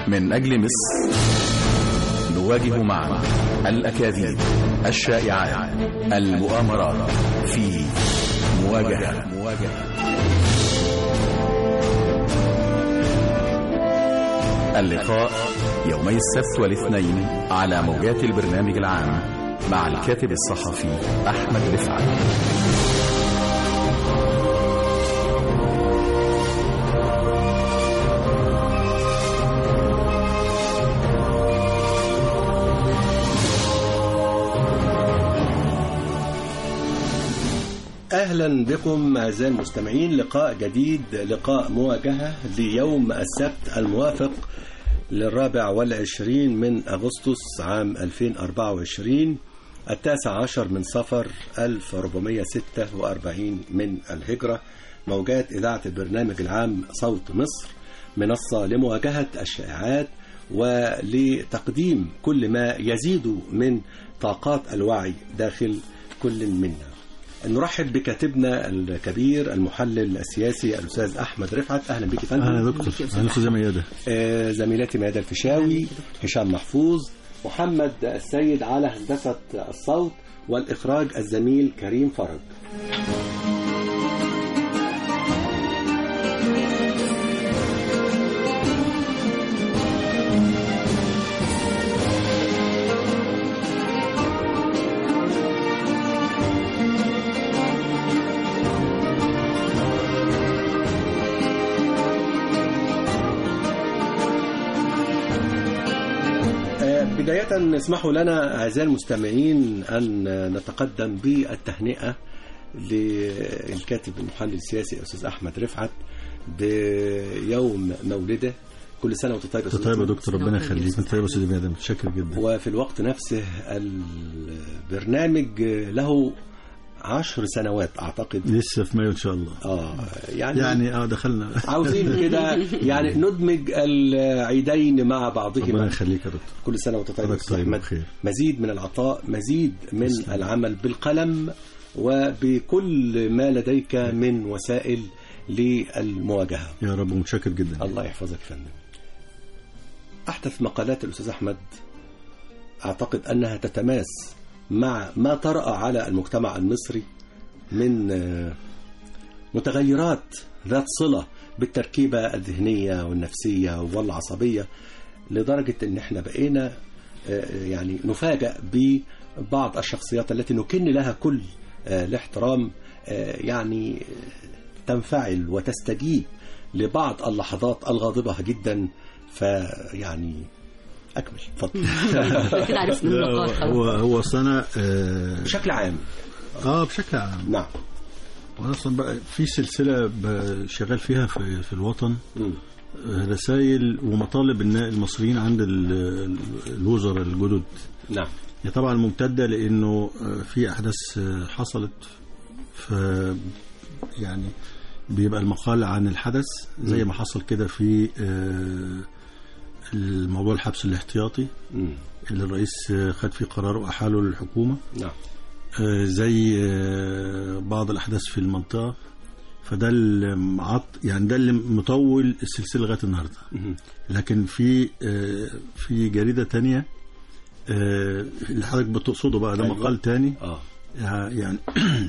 من أجل مصر نواجه معا الأكاذيب الشائعات المؤامرات في مواجهة مواجهة اللقاء يومي السبت والاثنين على موجات البرنامج العام مع الكاتب الصحفي أحمد رفعت أهلا بكم أعزائي المستمعين لقاء جديد لقاء مواجهة ليوم السبت الموافق للرابع والعشرين من أغسطس عام 2024 التاسع عشر من صفر 1446 من الهجرة موجات إذاعة البرنامج العام صوت مصر منصة لمواجهة الشائعات ولتقديم كل ما يزيد من طاقات الوعي داخل كل منا نرحب بكاتبنا الكبير المحلل السياسي الاستاذ احمد رفعت اهلا بك يا فندم اهلا دكتور اهلا استاذ ميادة آه، زميلتي ميادة الفيشاوي هشام محفوظ محمد السيد على هندسة الصوت والإخراج الزميل كريم فرج آه، بداية اسمحوا لنا أعزائي المستمعين أن نتقدم بالتهنئة للكاتب المحلل السياسي الأستاذ أحمد رفعت بيوم مولده كل سنة وأنت طيب يا أستاذ طيب يا أحمد. دكتور ربنا يخليك انت طيب يا استاذ ميادة متشكر جدا وفي الوقت نفسه البرنامج له عشر سنوات أعتقد لسه في مايو ان شاء الله آه يعني, يعني اه دخلنا عاوزين كده يعني ندمج العيدين مع ربنا بعضهما يخليك يا دكتور كل سنة وأنت طيب يا حضرتك أستاذ طيب أحمد بخير مزيد من العطاء مزيد من العمل بالقلم وبكل ما لديك من وسائل للمواجهة يا رب متشكر جدا الله يحفظك يا فندم أحدث مقالات الأستاذ أحمد أعتقد أنها تتماس مع ما طرأ على المجتمع المصري من آه، متغيرات ذات صلة بالتركيبة الذهنية والنفسية والعصبية لدرجة أن احنا بقينا آه، يعني نفاجأ ببعض الشخصيات التي نكن لها كل آه، الاحترام آه، يعني تنفعل وتستجيب لبعض اللحظات الغاضبة جدا فيعني أكمل اتفضل كده عرفنا لا، النقاط هو خلاص. هو سنة اه, بشكل عام آه بشكل عام نعم وانا اصلا بقى في سلسلة ب- شغال فيها في, في الوطن مم. آه، رسائل ومطالب النا- المصريين عند ال- ال- الوزراء الجدد نعم هي طبعا ممتدة لأنه آه، في أحداث آه، حصلت ف يعني بيبقى المقال عن الحدث زي ما حصل كده في آه، الموضوع الحبس الاحتياطي مم. اللي الرئيس آه، خد فيه قرار وأحاله للحكومة نعم آه، زي آه، بعض الأحداث في المنطقة فده اللي معط يعني ده اللي مطول السلسلة لغاية النهارده مم. لكن في آه، في جريدة تانية آه، اللي حضرتك بتقصده بقى ده أيوة. مقال تاني اه يعني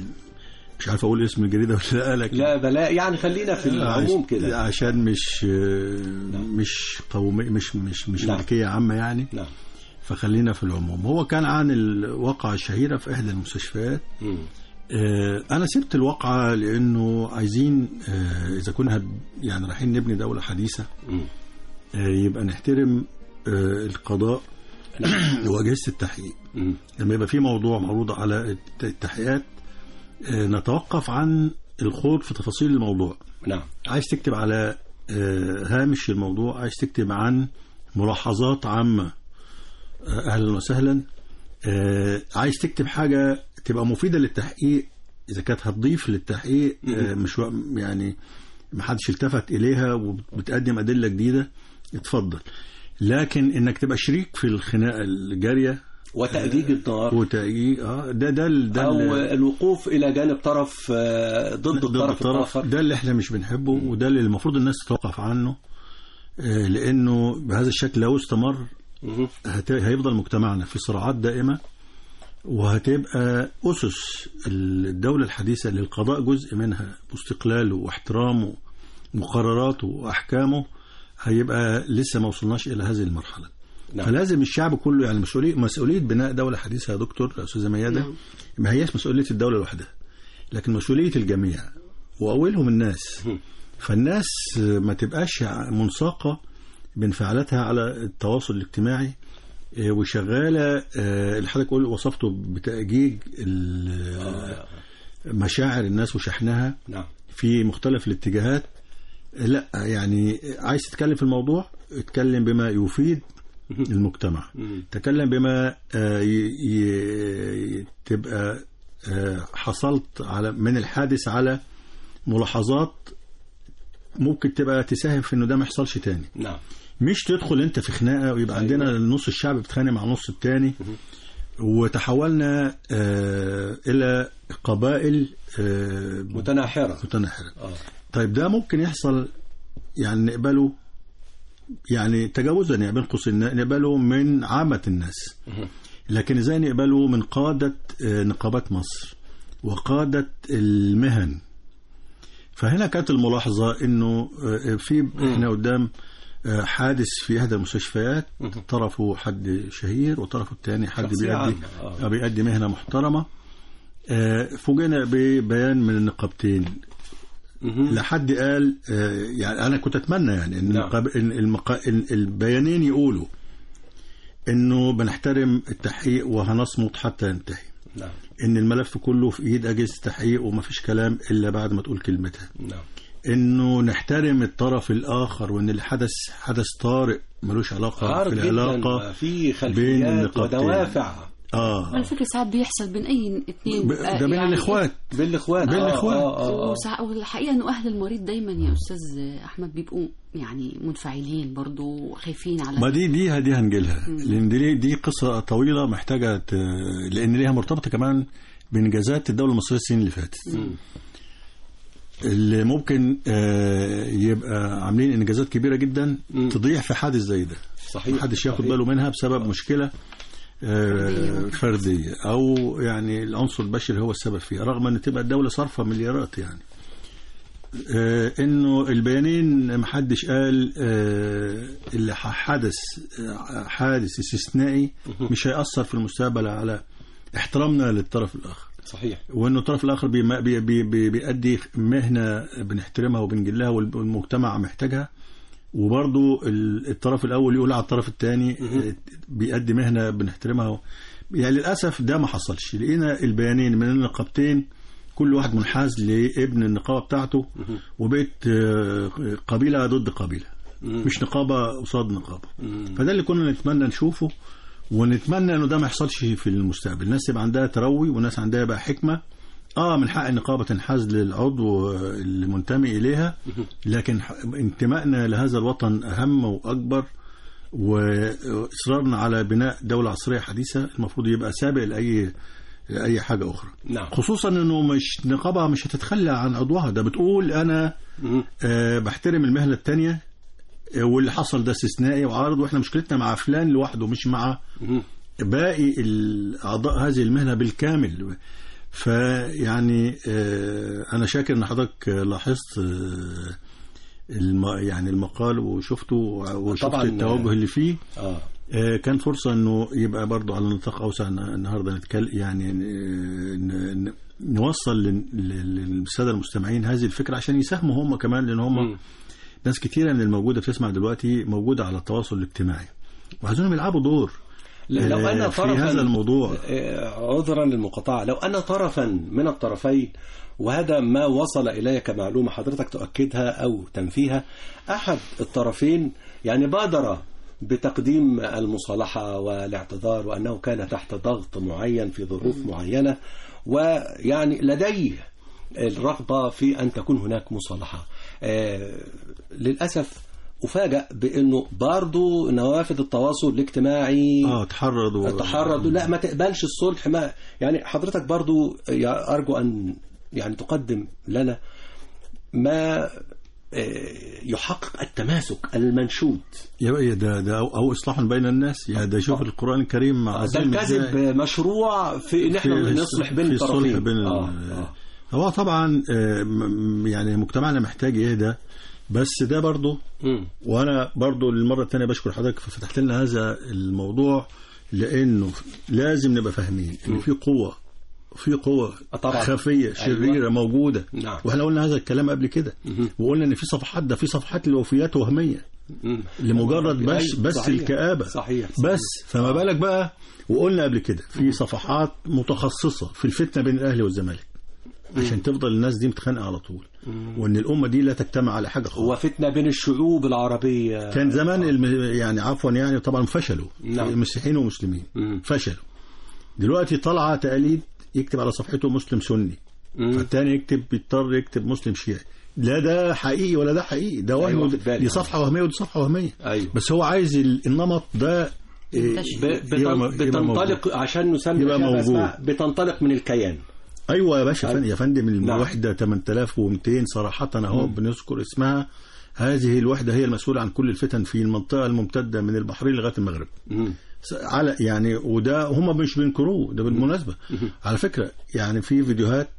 مش عارف اقول اسم الجريدة ولا لا لكن لا بلا يعني خلينا في العموم كده عشان مش آه، مش قومي مش مش مش نعم. ملكية عامة يعني نعم فخلينا في العموم هو كان عن الواقعة الشهيرة في إحدى المستشفيات مم. آه، أنا سبت الواقعة لأنه عايزين آه، إذا كنا هد- يعني رايحين نبني دولة حديثة مم. آه، يبقى نحترم آه، القضاء وأجهزة التحقيق مم. لما يبقى في موضوع معروض على الت- التحقيقات آه، نتوقف عن الخوض في تفاصيل الموضوع نعم عايز تكتب على آه، هامش الموضوع عايز تكتب عن ملاحظات عامة آه، أهلا وسهلا آه، عايز تكتب حاجة تبقى مفيدة للتحقيق إذا كانت هتضيف للتحقيق آه، مش و- يعني محدش التفت إليها وبتقدم أدلة جديدة اتفضل لكن إنك تبقى شريك في الخناقة الجارية وتأجيج النار وتأييد اه ده ده ال- ده أو ال- الوقوف إلى جانب طرف آه، ضد الطرف الآخر ده اللي احنا مش بنحبه وده اللي المفروض الناس تتوقف عنه آه، لانه بهذا الشكل لو استمر مهم. هت- هيفضل مجتمعنا في صراعات دائمة وهتبقى أسس الدولة الحديثة للقضاء جزء منها باستقلاله واحترامه مقرراته وأحكامه هيبقى لسه ما وصلناش إلى هذه المرحلة نعم. فلازم الشعب كله يعني مسؤولية مسؤولية بناء دولة حديثة يا دكتور يا أستاذة ميادة نعم. ما هياش مسؤولية الدولة لوحدها لكن مسؤولية الجميع وأولهم الناس مم. فالناس ما تبقاش منساقة بانفعالاتها على التواصل الاجتماعي آه، وشغالة آه، اللي حضرتك قول وصفته بتأجيج ال- آه. مشاعر الناس وشحنها نعم في مختلف الاتجاهات لا يعني عايز تتكلم في الموضوع اتكلم بما يفيد المجتمع مم. تكلم بما آه، ي- ي- تبقى آه، حصلت على من الحادث على ملاحظات ممكن تبقى تساهم في انه ده ما يحصلش تاني نعم مش تدخل انت في خناقه ويبقى أيوة. عندنا نص الشعب بيتخانق مع النص التاني وتحولنا آه الى قبائل آه متناحرة متناحره آه. طيب ده ممكن يحصل يعني نقبله يعني تجاوزا يعني بين قوسين نقبله من عامة الناس مهم. لكن ازاي نقبله من قادة آه، نقابات مصر وقادة المهن فهنا كانت الملاحظة انه آه، في احنا قدام آه، حادث في احدى المستشفيات مهم. طرفه حد شهير وطرفه الثاني حد شخصية بيأدي عامة. آه. آه، بيأدي مهنة محترمة آه، فوجئنا ببيان من النقابتين مهم. لا حد قال آه، يعني انا كنت اتمنى يعني ان نعم. النقاب- إن المقا... إن البيانين يقولوا انه بنحترم التحقيق وهنصمت حتى ينتهي نعم ان الملف كله في ايد اجهزه التحقيق ومفيش كلام الا بعد ما تقول كلمتها نعم انه نحترم الطرف الاخر وان اللي حدث حدث طارئ ملوش علاقه عارف في جدا العلاقه في بين خلفيات النقابتين. ودوافع اه على فكرة ساعات بيحصل بين أي اتنين ب- آه، ده بين يعني الاخوات بين الاخوات بين آه، الإخوات. آه، آه، آه. وسع- والحقيقة إنه أهل المريض دايما يا أستاذ أحمد بيبقوا يعني منفعلين برضو خايفين على ما دي دي دي هنجيلها لان دي دي قصه طويله محتاجه ت... لان ليها مرتبطه كمان بانجازات الدوله المصريه السنين اللي فاتت اللي ممكن آه، يبقى عاملين انجازات كبيره جدا مم. تضيع في حادث زي ده صحيح محدش ياخد صحيح. باله منها بسبب مشكله آه، فردية. فرديه او يعني العنصر البشري هو السبب فيها رغم ان تبقى الدوله صارفه مليارات يعني آه، انه البيانين محدش قال آه، اللي ح- حدث آه، حادث استثنائي مش هيأثر في المستقبل على احترامنا للطرف الاخر صحيح وانه الطرف الاخر بي بي بي بي بيأدي مهنه بنحترمها وبنجلها والمجتمع محتاجها وبرضو ال- الطرف الاول يقول على الطرف الثاني بيأدي مهنه بنحترمها يعني للاسف ده ما حصلش لقينا البيانين من النقابتين كل واحد منحاز لابن النقابه بتاعته وبقت آه، قبيله ضد قبيله مش نقابه قصاد نقابه فده اللي كنا نتمنى نشوفه ونتمنى انه ده ما يحصلش في المستقبل الناس يبقى عندها تروي والناس عندها بقى حكمه اه من حق النقابه تنحاز للعضو المنتمي اليها لكن ح- انتمائنا لهذا الوطن اهم واكبر واصرارنا على بناء دوله عصريه حديثه المفروض يبقى سابق لاي لاي حاجه اخرى نعم خصوصا انه مش نقابه مش هتتخلى عن عضوها ده بتقول انا مهم. آه بحترم المهنه الثانيه واللي حصل ده استثنائي وعارض واحنا مشكلتنا مع فلان لوحده مش مع مهم. باقي الاعضاء هذه المهنه بالكامل فيعني آه، انا شاكر ان حضرتك لاحظت آه، الم يعني المقال وشفته وشفت طبعاً، التوجه اللي فيه اه آه، كان فرصة انه يبقى برضو على نطاق اوسع الن- النهارده نتكلم يعني آه، ن- ن- نوصل لل- لل- للساده المستمعين هذه الفكره عشان يساهموا هم كمان لان هم مم. ناس كتيره من الموجوده بتسمع دلوقتي موجوده على التواصل الاجتماعي وعايزينهم يلعبوا دور لو آه، انا في طرفا هذا الموضوع آه، عذرا للمقاطعه لو انا طرفا من الطرفين وهذا ما وصل الي كمعلومه حضرتك تؤكدها او تنفيها احد الطرفين يعني بادر بتقديم المصالحه والاعتذار وانه كان تحت ضغط معين في ظروف معينه ويعني لديه الرغبه في ان تكون هناك مصالحه آه، للاسف أفاجأ بأنه برضو نوافذ التواصل الاجتماعي اه تحرض و... تحرض لا ما تقبلش الصلح ما يعني حضرتك برضو يا- أرجو أن يعني تقدم لنا ما آه، يحقق التماسك المنشود يبقى ده ده أو, أو إصلاح بين الناس يا ده شوف آه. القرآن الكريم مع ده عظيم الكذب إزاي. مشروع في ان احنا في- نصلح بين في الصلح الطرفين بين ال- آه. آه. هو طبعا آه، م- م- يعني مجتمعنا محتاج يهدى بس ده برضه مم. وانا برضو للمره الثانيه بشكر حضرتك ففتحت لنا هذا الموضوع لانه لازم نبقى فاهمين ان في قوه في قوه آه طبعاً. خفيه شريره أيوة. موجوده نعم. واحنا قلنا هذا الكلام قبل كده وقلنا ان في صفحات ده في صفحات لوفيات وهميه مم. لمجرد بس أيوة، بس صحيح. الكآبة صحيح بس فما بالك بقى وقلنا قبل كده في صفحات متخصصة في الفتنة بين الأهلي والزمالك عشان تفضل الناس دي متخانقة على طول وإن الأمة دي لا تجتمع على حاجة خالص وفتنة بين الشعوب العربية كان زمان الم... يعني عفوا يعني طبعا فشلوا نعم. مسيحيين ومسلمين مم. فشلوا دلوقتي طالعة تقاليد يكتب على صفحته مسلم سني مم. فالتاني يكتب بيضطر يكتب مسلم شيعي لا ده حقيقي ولا ده حقيقي ده وهم واخد بالي. دي صفحة وهمية ودي صفحة وهمية أيوة. بس هو عايز ال- النمط ده إيه، ينتشر. ب- بتن- يبقى م- يبقى موجود. بتنطلق عشان نسمي يبقى الأشياء موجود. بأسماء، بتنطلق من الكيان ايوه يا باشا فندم يا فندم نعم. الوحده 8200 صراحه اهو بنذكر اسمها هذه الوحده هي المسؤوله عن كل الفتن في المنطقه الممتده من البحرين لغايه المغرب مم. س- على يعني وده هم مش بينكروه ده بالمناسبه على فكره يعني في فيديوهات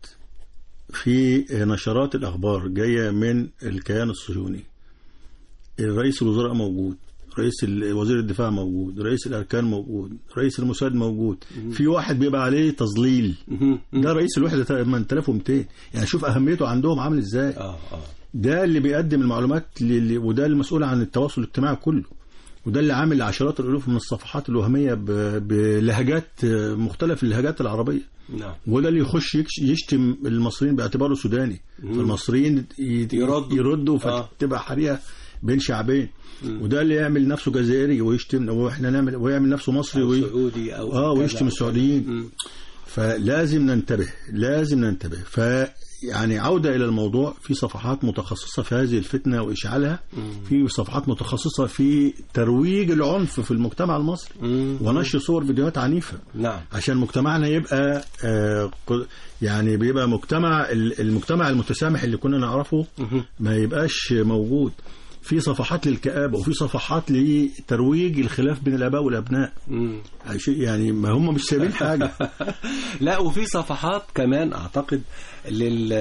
في نشرات الاخبار جايه من الكيان الصهيوني الرئيس الوزراء موجود رئيس ال- وزير الدفاع موجود رئيس الاركان موجود رئيس الموساد موجود في واحد بيبقى عليه تضليل مم. ده رئيس الوحده 8200 يعني شوف اهميته عندهم عامل ازاي اه اه ده اللي بيقدم المعلومات اللي وده المسؤول عن التواصل الاجتماعي كله وده اللي عامل عشرات الالوف من الصفحات الوهميه ب- بلهجات مختلف اللهجات العربيه نعم وده اللي يخش يكش- يشتم المصريين باعتباره سوداني فالمصريين ي- يردوا. يردوا آه. فتبقى حريقه بين شعبين وده اللي يعمل نفسه جزائري ويشتم واحنا نعمل ويعمل نفسه مصري أو وي... سعودي او اه كذا ويشتم أو السعوديين مم. فلازم ننتبه لازم ننتبه فيعني عودة إلى الموضوع في صفحات متخصصة في هذه الفتنة وإشعالها في صفحات متخصصة في ترويج العنف في المجتمع المصري مم. ونشر صور فيديوهات عنيفة نعم عشان مجتمعنا يبقى آه، ق- يعني بيبقى مجتمع ال- المجتمع المتسامح اللي كنا نعرفه ما يبقاش موجود في صفحات للكآبة وفي صفحات لترويج الخلاف بين الآباء والأبناء مم. شيء يعني ما هم مش سايبين حاجة لا وفي صفحات كمان اعتقد لل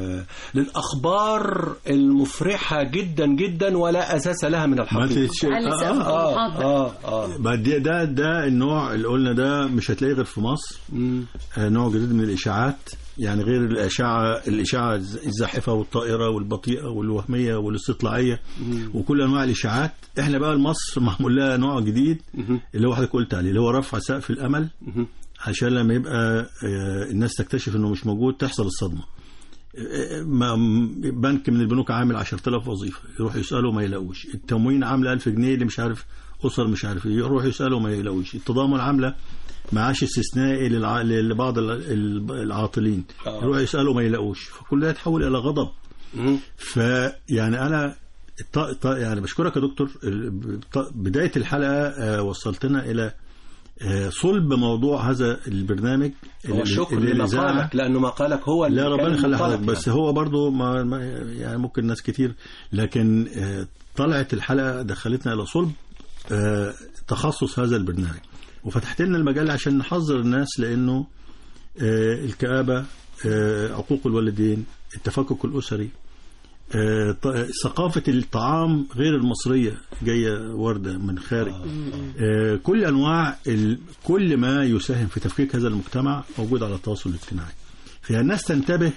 للاخبار المفرحه جدا جدا ولا اساس لها من ما الحقيقه تتش- على آه، سقف آه. الطموحات بقى. اه اه ما ده ده ده النوع اللي قلنا ده مش هتلاقيه غير في مصر مم. آه، نوع جديد من الاشاعات يعني غير الاشعه الاشاعه الز- الزاحفه والطائره والبطيئه والوهميه والاستطلاعيه وكل انواع الاشاعات احنا بقى مصر معمول لها نوع جديد اللي هو حضرتك قلت عليه اللي هو رفع سقف الامل عشان لما يبقى آه، الناس تكتشف انه مش موجود تحصل الصدمه آه، ما- م- بنك من البنوك عامل 10000 وظيفه يروح يسالوا ما يلاقوش التموين عامله 1000 جنيه اللي مش عارف اسر مش عارف ايه يروح يسالوا ما يلاقوش التضامن عامله معاش استثنائي للع... لبعض ال- ال- العاطلين آه. يروح يسالوا ما يلاقوش فكل ده يتحول الى غضب مم. فيعني انا الط... الط... يعني بشكرك يا دكتور ال- الط- بدايه الحلقه آه، وصلتنا الى آه، صلب موضوع هذا البرنامج هو الشكر اللي- لمقالك الإذاعة. لانه مقالك هو اللي لا كان ربنا يخلي منطلق حضرتك بس هو برضو ما ما- يعني ممكن ناس كتير لكن آه، طلعت الحلقه دخلتنا الى صلب آه، تخصص هذا البرنامج وفتحت لنا المجال عشان نحذر الناس لانه آه، الكآبه آه، عقوق الوالدين التفكك الاسري آه، ط- ثقافة الطعام غير المصرية جاية واردة من خارج آه، كل أنواع ال- كل ما يساهم في تفكيك هذا المجتمع موجود على التواصل الاجتماعي فالناس تنتبه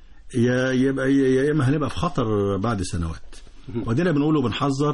يا يبقى يا اما هنبقى في خطر بعد سنوات ودينا بنقول وبنحذر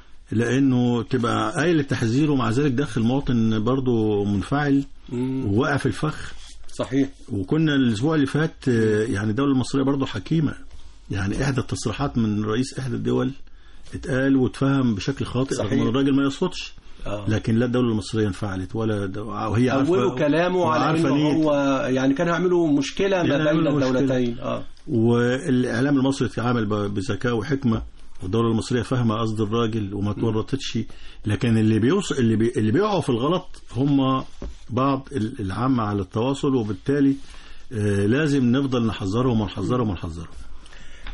لانه تبقى قايل التحذير ومع ذلك داخل مواطن برضه منفعل مم. وواقع في الفخ صحيح وكنا الاسبوع اللي فات آه، يعني الدوله المصريه برضه حكيمه يعني احدى التصريحات من رئيس احدى الدول اتقال واتفهم بشكل خاطئ صحيح. رغم ان الراجل ما يقصدش آه. لكن لا الدوله المصريه انفعلت ولا دو... وهي عارفه أولوا كلامه على وعارفة انه نيته. هو يعني كانوا يعملوا مشكله ما يعني بين يعملوا مشكلة. الدولتين اه والاعلام المصري اتعامل ب- بذكاء وحكمه والدوله المصريه فاهمه قصد الراجل وما تورطتش لكن اللي بيوصل اللي بي... اللي بيقعوا في الغلط هم بعض ال- العامه على التواصل وبالتالي آه، لازم نفضل نحذرهم ونحذرهم ونحذرهم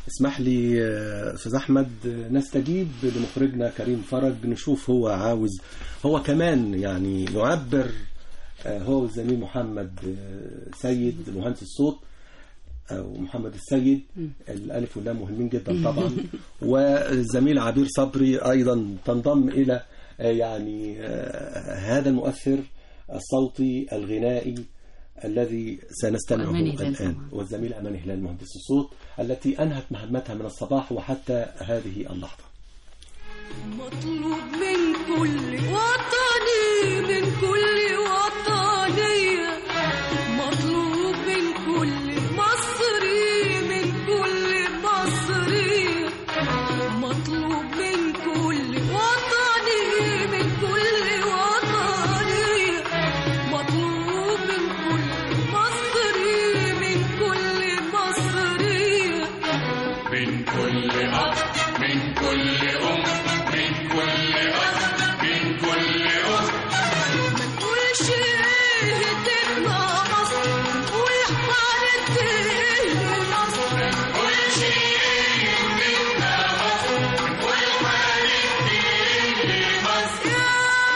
اسمح لي آه، استاذ احمد آه، نستجيب لمخرجنا كريم فرج نشوف هو عاوز هو كمان يعني يعبر آه، هو والزميل محمد آه، سيد مهندس الصوت او محمد السيد الالف واللام مهمين جدا طبعا والزميل عبير صبري ايضا تنضم الى آه، يعني آه، هذا المؤثر الصوتي الغنائي الذي سنستمعه وأمان هلال الان طبعاً. والزميل امان هلال مهندس الصوت التي انهت مهمتها من الصباح وحتى هذه اللحظه مطلوب من كل وطني من كل وطنية مطلوب من كل مصري من كل مصري مطلوب من كل وطني من كل وطني مطلوب من كل مصري من كل مصري من كل أب من كل أم من كل أب من كل أخت منقولش هتبقى مصر نقول حارتين مصر كل شيء يهمنا مصر كل حالة لمصر يا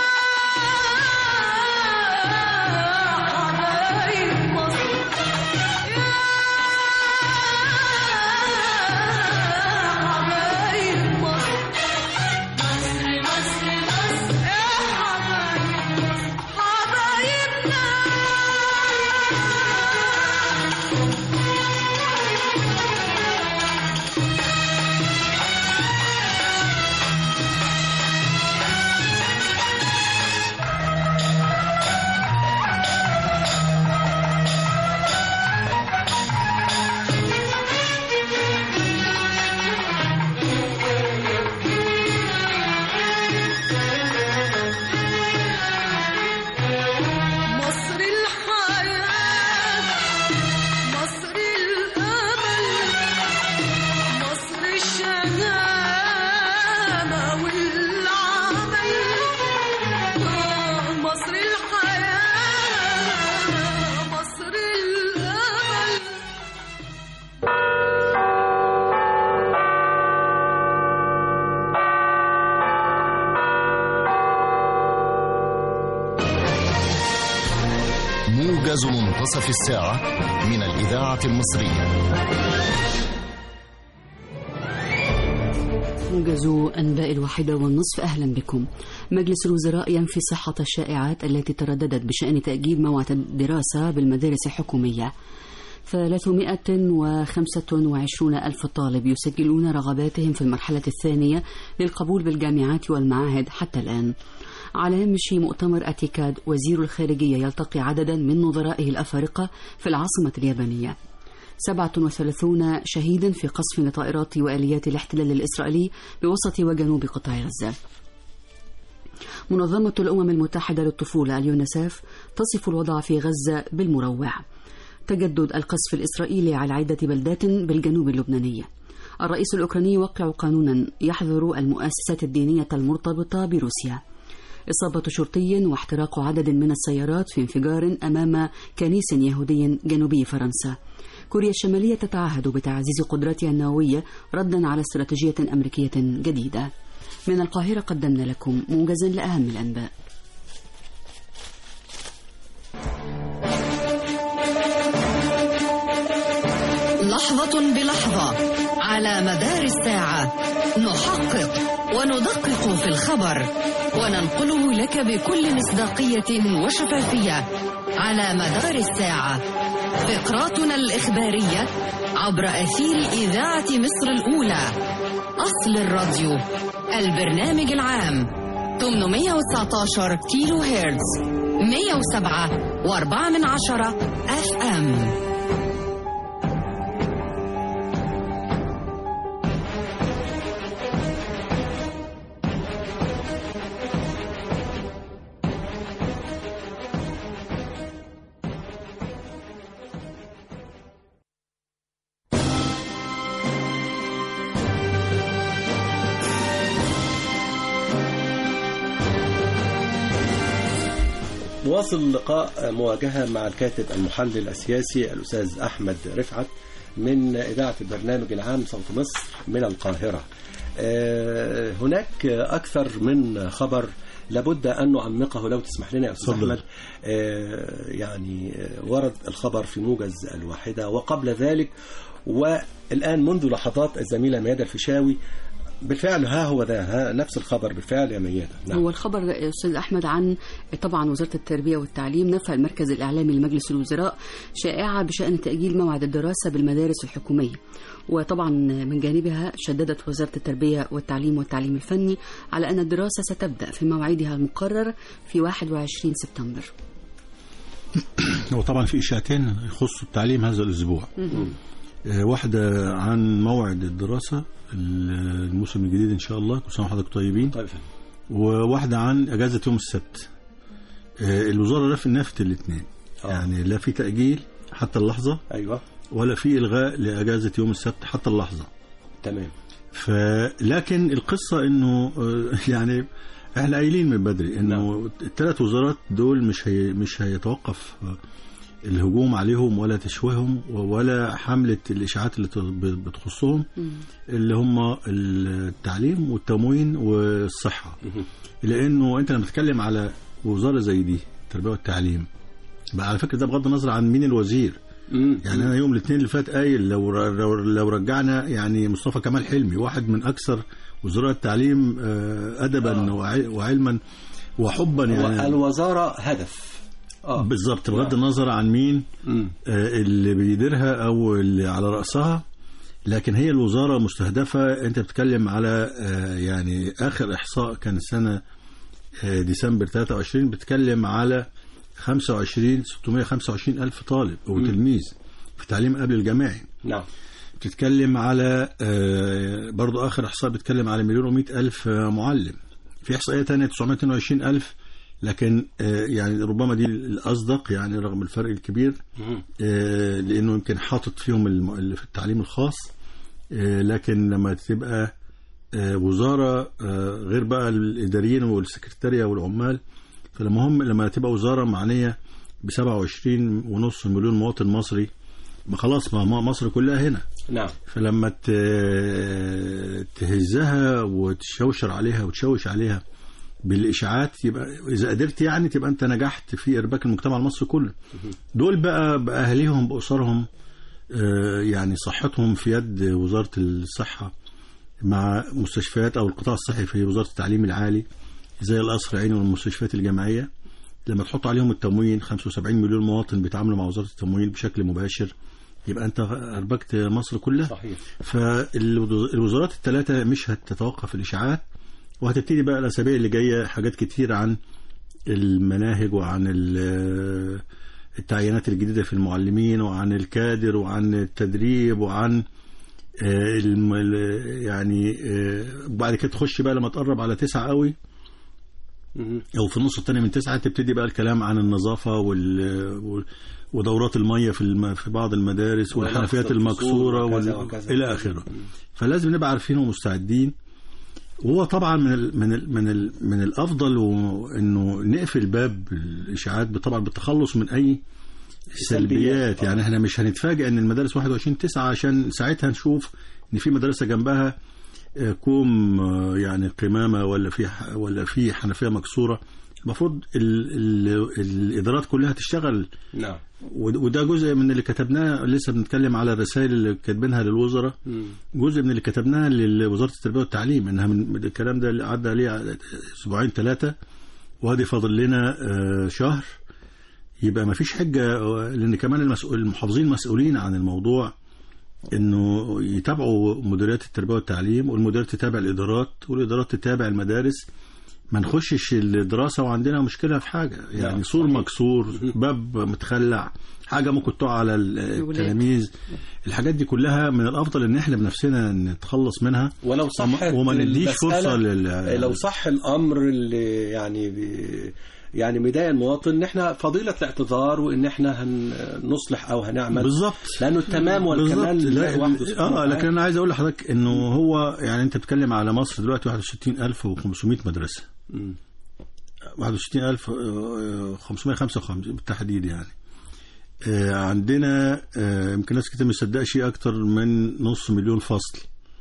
حبايب مصر يا حبايب مصر مصر مصر مصر يا حبايب مصر حبايبنا مصر الحياة مصر الأمل مصر الشهامة والعمل آه، مصر الحياة مصر الأمل موجز منتصف الساعة من الإذاعة المصرية موجز أنباء الواحدة والنصف أهلا بكم مجلس الوزراء ينفي صحة الشائعات التي ترددت بشأن تأجيل موعد الدراسة بالمدارس الحكومية 325 ألف طالب يسجلون رغباتهم في المرحلة الثانية للقبول بالجامعات والمعاهد حتى الآن على هامش مؤتمر أتيكاد وزير الخارجية يلتقي عددا من نظرائه الأفارقة في العاصمة اليابانية 37 شهيدا في قصف لطائرات وآليات الاحتلال الإسرائيلي بوسط وجنوب قطاع غزة منظمة الأمم المتحدة للطفولة اليونساف تصف الوضع في غزة بالمروع تجدد القصف الإسرائيلي على عدة بلدات بالجنوب اللبناني الرئيس الأوكراني يوقع قانونا يحظر المؤسسات الدينية المرتبطة بروسيا إصابة شرطي واحتراق عدد من السيارات في انفجار أمام كنيس يهودي جنوبي فرنسا كوريا الشمالية تتعهد بتعزيز قدراتها النووية ردا على استراتيجية أمريكية جديدة من القاهرة قدمنا لكم موجزا لأهم الأنباء لحظة بلحظة على مدار الساعة نحقق وندقق في الخبر وننقله لك بكل مصداقية وشفافية على مدار الساعة فقراتنا الإخبارية عبر أثير إذاعة مصر الأولى أصل الراديو البرنامج العام 819 كيلو هرتز 107 و4 من عشرة اف ام نواصل لقاء مواجهة مع الكاتب المحلل السياسي الأستاذ أحمد رفعت من إذاعة البرنامج العام صوت مصر من القاهرة آه، هناك أكثر من خبر لابد أن نعمقه لو تسمح لنا يا أستاذ اتفضل. أحمد آه، يعني آه، ورد الخبر في موجز الواحدة وقبل ذلك والآن منذ لحظات الزميلة ميادة الفيشاوي بالفعل ها هو ده ها نفس الخبر بالفعل يا ميادة نعم. هو الخبر يا استاذ احمد عن طبعا وزاره التربيه والتعليم نفى المركز الاعلامي لمجلس الوزراء شائعه بشان تاجيل موعد الدراسه بالمدارس الحكوميه وطبعا من جانبها شددت وزاره التربيه والتعليم والتعليم الفني على ان الدراسه ستبدا في موعدها المقرر في 21 سبتمبر هو طبعا في إشاعتين يخصوا التعليم هذا الأسبوع آه، واحدة عن موعد الدراسة الموسم الجديد إن شاء الله كل سنة وحضرتك طيبين طيب وواحدة عن أجازة يوم السبت آه، الوزارة لف نفت الاثنين آه. يعني لا في تأجيل حتى اللحظة أيوة ولا في إلغاء لأجازة يوم السبت حتى اللحظة تمام فلكن القصة انه آه، يعني احنا قايلين من بدري انه الثلاث وزارات دول مش هي مش هيتوقف آه، الهجوم عليهم ولا تشويههم ولا حملة الإشاعات اللي ت- بتخصهم اللي هم التعليم والتموين والصحة لأنه أنت لما تتكلم على وزارة زي دي التربية والتعليم بقى على فكرة ده بغض النظر عن مين الوزير مم. يعني انا يوم الاثنين اللي فات قايل لو لو, لو رجعنا يعني مصطفى كمال حلمي واحد من اكثر وزراء التعليم آه، ادبا آه. وع- وعلما وحبا هو يعني الوزارة هدف اه بالظبط بغض النظر عن مين مم. آه، اللي بيديرها او اللي على راسها لكن هي الوزاره مستهدفه انت بتتكلم على آه، يعني اخر احصاء كان السنه آه، ديسمبر 23 بتتكلم على 25 625 الف طالب وتلميذ في التعليم قبل الجامعي نعم بتتكلم على آه، برضو آخر إحصاء بتتكلم على مليون ومئة ألف آه، معلم في إحصائية تانية 922 ألف لكن آه، يعني ربما دي الأصدق يعني رغم الفرق الكبير مم. آه، لأنه يمكن حاطط فيهم الم- اللي في التعليم الخاص آه، لكن لما تبقى آه، وزارة آه، غير بقى الإداريين والسكرتارية والعمال فلما هم لما تبقى وزارة معنية ب 27 ونص مليون مواطن مصري ما خلاص ما ما مصر كلها هنا نعم فلما ت- تهزها وتشوشر عليها وتشوش عليها بالاشاعات يبقى اذا قدرت يعني تبقى انت نجحت في ارباك المجتمع المصري كله دول بقى باهاليهم باسرهم آه، يعني صحتهم في يد وزاره الصحه مع مستشفيات او القطاع الصحي في وزاره التعليم العالي زي القصر العيني والمستشفيات الجامعيه لما تحط عليهم التموين 75 مليون مواطن بيتعاملوا مع وزاره التموين بشكل مباشر يبقى انت اربكت مصر كلها صحيح فالوزارات الثلاثة مش هتتوقف الإشاعات وهتبتدي بقى الأسابيع اللي جاية حاجات كتير عن المناهج وعن ال- التعيينات الجديدة في المعلمين وعن الكادر وعن التدريب وعن آه، الم- ال- يعني آه، بعد كده تخش بقى لما تقرب على تسعة قوي مم. او في النص الثاني من تسعة تبتدي بقى الكلام عن النظافة وال وال- ودورات المية في الم... في بعض المدارس والحنفيات ونقص الفصول المكسورة وكذا وال... وكذا. إلى آخره فلازم نبقى عارفين ومستعدين وهو طبعا من ال... من ال... من ال... من الافضل و... انه نقفل باب الاشاعات طبعا بالتخلص من اي سلبيات. سلبيات يعني احنا مش هنتفاجئ ان المدارس 21 9 عشان ساعتها نشوف ان في مدرسه جنبها آه، كوم آه، يعني قمامه ولا في ح- ولا في حنفيه مكسوره المفروض ال... ال... الادارات كلها تشتغل نعم ود- وده جزء من اللي كتبناه لسه بنتكلم على الرسائل اللي كاتبينها للوزراء مم. جزء من اللي كتبناه لوزاره التربيه والتعليم انها من الكلام ده اللي عدى عليه اسبوعين ثلاثه وادي فاضل لنا آه، شهر يبقى ما فيش حجه آه، لان كمان المسؤول المحافظين مسؤولين عن الموضوع انه يتابعوا مديريات التربيه والتعليم والمديريات تتابع الادارات والادارات تتابع المدارس ما نخشش الدراسه وعندنا مشكله في حاجه يعني نعم، سور مكسور باب متخلع حاجه ممكن تقع على التلاميذ الحاجات دي كلها من الافضل ان احنا بنفسنا نتخلص منها ولو صح وما- وما نديش المسألة، فرصة لل- لو صح الامر اللي يعني بي يعني مضايق المواطن ان احنا فضيله الاعتذار وان احنا هنصلح او هنعمل بالظبط لانه التمام والكمال بالظبط. لله لا وحده سبحانه اه لكن وتعالى. انا عايز اقول لحضرتك انه هو يعني انت بتتكلم على مصر دلوقتي 61500 مدرسه مم. 61555 بالتحديد يعني آه، عندنا آه، يمكن ناس كتير ما تصدقش اكتر من نص مليون فصل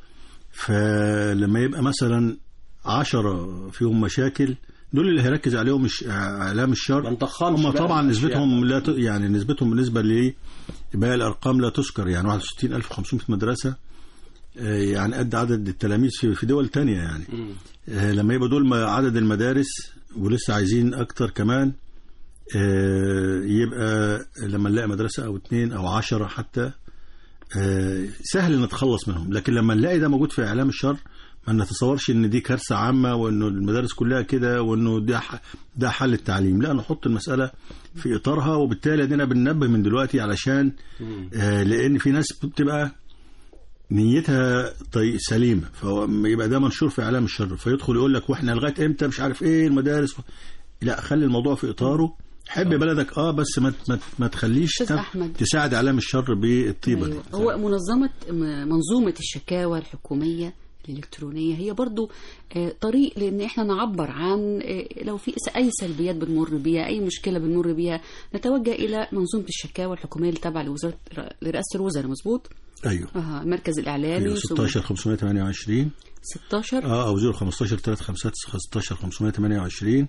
فلما يبقى مثلا عشرة فيهم مشاكل دول اللي هيركز عليهم مش اعلام الشر ما نضخمش هم بقى طبعا الأشياء. نسبتهم لا ت... يعني نسبتهم بالنسبه لباقي الارقام لا تذكر يعني 61500 مدرسه آه، يعني قد عدد التلاميذ في في دول تانية يعني آه، لما يبقى دول ما- عدد المدارس ولسه عايزين اكتر كمان آه، يبقى لما نلاقي مدرسه او اتنين او عشرة حتى آه، سهل نتخلص منهم لكن لما نلاقي ده موجود في اعلام الشر ما نتصورش ان دي كارثه عامه وانه المدارس كلها كده وانه ده ح- ده حل التعليم لا نحط المساله في اطارها وبالتالي ادينا بننبه من دلوقتي علشان آه، لان في ناس بتبقى نيتها طي سليمه فيبقى ده منشور في اعلام الشر فيدخل يقول لك واحنا لغايه امتى مش عارف ايه المدارس لا خلي الموضوع في اطاره حب بلدك اه بس ما ما, ما تخليش أستاذ تب- أحمد. تساعد اعلام الشر بالطيبه أيوة. دي هو منظمة م- منظومة الشكاوى الحكومية الإلكترونية هي برضو آه، طريق لأن إحنا نعبر عن آه، لو في س- أي سلبيات بنمر بيها أي مشكلة بنمر بيها نتوجه إلى منظومة الشكاوى الحكومية اللي تابعة لوزارة لرئاسة الوزراء مظبوط ايوه آه، المركز الإعلامي أيوة، ثم 16 528 16 اه او 015 35 16 528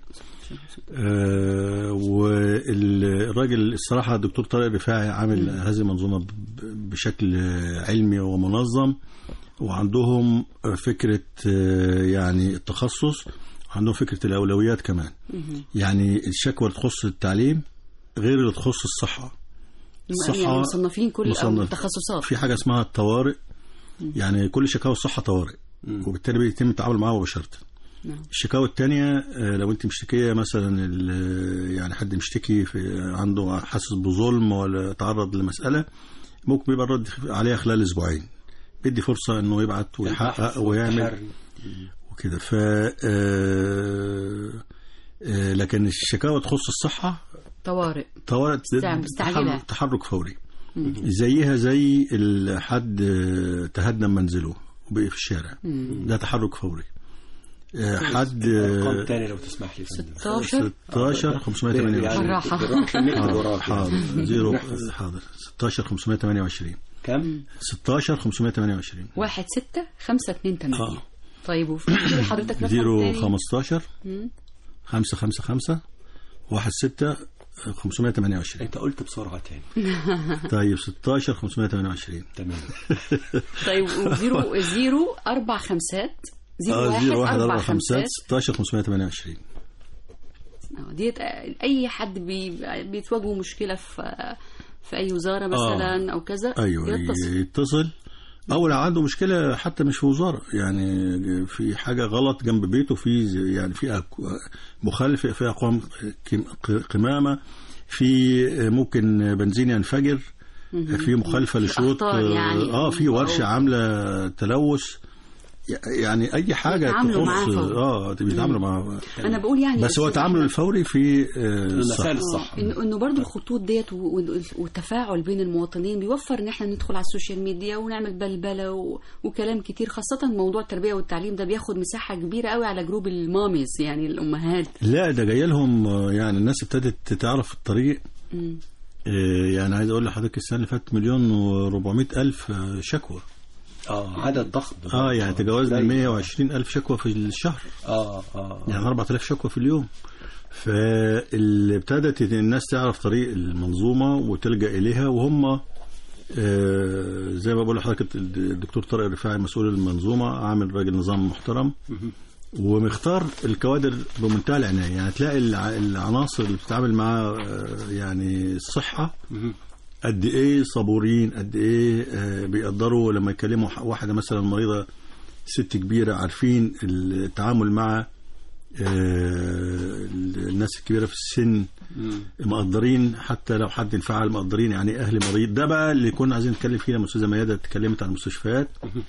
آه والراجل الصراحه الدكتور طارق الرفاعي عامل هذه المنظومه ب- بشكل علمي ومنظم وعندهم فكره آه، يعني التخصص وعندهم فكره الاولويات كمان يعني الشكوى اللي تخص التعليم غير اللي تخص الصحه يعني مصنفين كل أو مصنف. التخصصات في حاجه اسمها الطوارئ يعني كل شكاوى الصحه طوارئ وبالتالي بيتم التعامل معاها مباشره نعم. الشكاوى الثانيه لو انت مشتكيه مثلا ال- يعني حد مشتكي في عنده حاسس بظلم ولا تعرض لمساله ممكن بيبقى الرد عليها خلال اسبوعين بيدي فرصه انه يبعت ويحقق ويعمل والتحري. وكده ف آه، آه، لكن الشكاوى تخص الصحه طوارئ طوارئ مستعجلة. تحرك, تحرك فوري زيها زي ال- حد آه، تهدم منزله وبقي في الشارع ده تحرك فوري آه، حد ارقام آه، تاني لو تسمح لي يا فندم. 16 16 528 يعني بالراحة. بالراحة نكتب آه، وراك حاضر يعني. زيرو نحفظ. حاضر 16 528 كم 16 528 1 6 5 2 8 اه طيب وفي حضرتك رقم زيرو تاني؟ 15 5 5 5 1 6 528 انت قلت بسرعة تاني طيب 16 528 تمام طيب وزيرو زيرو أربع خمسات زيرو اه واحد 0 1 أربع 4 5 خمسات 16 528 آه، ديت آه، أي حد بي بيتواجهه مشكلة في في أي وزارة مثلا أو كذا ايوه يتصل يتصل او لو عنده مشكله حتى مش في وزاره يعني في حاجه غلط جنب بيته في زي- يعني في أك- مخالف في اقوام كم- قمامه في ممكن بنزين ينفجر في مخالفه لشروط أخطار يعني. اه في ورشه عامله تلوث يعني اي حاجه بيتعاملوا معاها تخص فوري. اه بيتعاملوا مع أنا بقول يعني بس هو أستاذ تعامله أحمد، الفوري في آه، المسائل الصحه الصح انه انه برضه الخطوط ديت و- و- والتفاعل بين المواطنين بيوفر ان احنا ندخل على السوشيال ميديا ونعمل بلبله و... وكلام كتير خاصه موضوع التربيه والتعليم ده بياخد مساحه كبيره قوي على جروب الماميز يعني الامهات لا ده جاي لهم آه، يعني الناس ابتدت تعرف الطريق مم. آه، يعني عايز اقول لحضرتك السنه اللي فاتت مليون و400 الف آه، شكوى اه عدد ضخم اه يعني تجاوزنا قليل. 120 الف شكوى في الشهر اه اه يعني 4000 شكوى في اليوم فاللي ابتدت الناس تعرف طريق المنظومه وتلجا اليها وهم آه، زي ما بقول لحضرتك الدكتور طارق الرفاعي مسؤول المنظومه عامل راجل نظام محترم ومختار الكوادر بمنتهى العنايه يعني تلاقي الع- العناصر اللي بتتعامل معاها آه، يعني الصحه قد ايه صبورين قد ايه آه، بيقدروا لما يكلموا ح- واحده مثلا مريضه ست كبيره عارفين التعامل مع آه، الناس الكبيره في السن مقدرين حتى لو حد انفعل مقدرين يعني اهل مريض ده بقى اللي كنا عايزين نتكلم فيه لما استاذه ميادة اتكلمت عن المستشفيات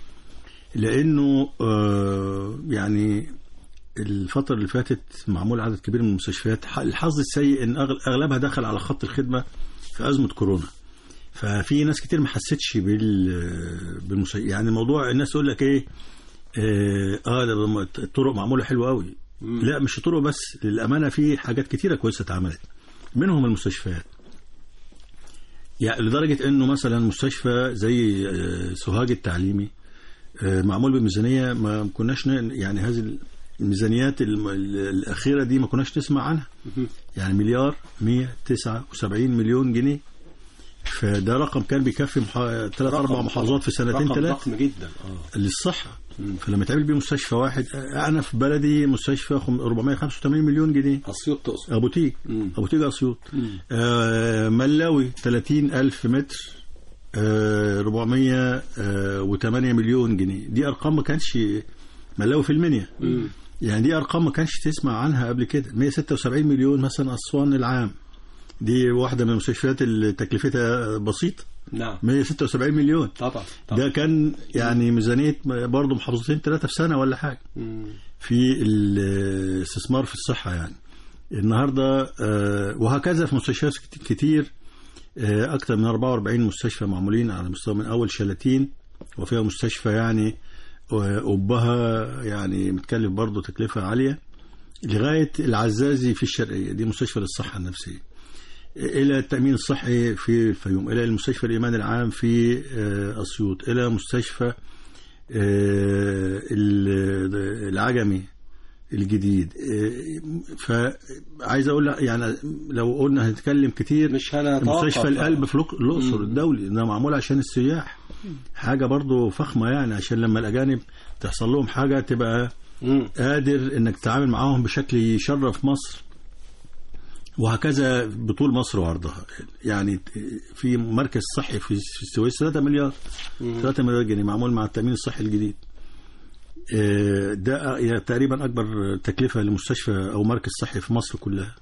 لانه آه، يعني الفترة اللي فاتت معمول عدد كبير من المستشفيات ح- الحظ السيء ان أغل- اغلبها دخل على خط الخدمة في ازمة كورونا ففي ناس كتير ما حستش بال بالمس... يعني الموضوع الناس تقول لك ايه اه آه، ده الم- الطرق معموله حلوه قوي لا مش الطرق بس للامانه في حاجات كتيره كويسه اتعملت منهم المستشفيات يعني لدرجه انه مثلا مستشفى زي آه، سوهاج التعليمي آه، معمول بميزانيه ما كناش ن- يعني هذه الميزانيات الم- ال- الاخيره دي ما كناش نسمع عنها يعني مليار 179 مليون جنيه فده رقم كان بيكفي ثلاث اربع رقم- محافظات في سنتين رقم ثلاثه ضخم جدا اه للصحه فلما يتعمل بيه مستشفى واحد آه، انا في بلدي مستشفى خم- 485 مليون جنيه اسيوط تقصد ابو تيج مم. ابو تيج اسيوط آه ملاوي 30 الف متر آه 408 مليون جنيه دي ارقام ما كانش ملاوي في المنيا يعني دي ارقام ما كانش تسمع عنها قبل كده 176 مليون مثلا اسوان العام دي واحده من المستشفيات اللي تكلفتها بسيطه نعم 176 مليون طبعا طبعا ده كان يعني ميزانيه برضه محافظتين ثلاثه في سنه ولا حاجه مم. في الاستثمار في الصحة يعني النهاردة آه، وهكذا في مستشفيات كت- كتير آه، أكثر من 44 مستشفى معمولين على مستوى من أول شلاتين وفيها مستشفى يعني آه، قبها يعني متكلف برضه تكلفة عالية لغاية العزازي في الشرقية دي مستشفى للصحة النفسية إلى التأمين الصحي في الفيوم إلى المستشفى الإيمان العام في آه، أسيوط إلى مستشفى آه، ال- العجمي الجديد آه، فعايز اقول لك يعني لو قلنا هنتكلم كتير مش هنتوقف مستشفى القلب في الأق- الاقصر الدولي ده معمول عشان السياح حاجه برضو فخمه يعني عشان لما الاجانب تحصل لهم حاجه تبقى مم. قادر انك تتعامل معاهم بشكل يشرف مصر وهكذا بطول مصر وعرضها يعني في مركز صحي في في السويس 3 مليار 3 مليار جنيه معمول مع التامين الصحي الجديد آه، ده يعني تقريبا اكبر تكلفه لمستشفى او مركز صحي في مصر كلها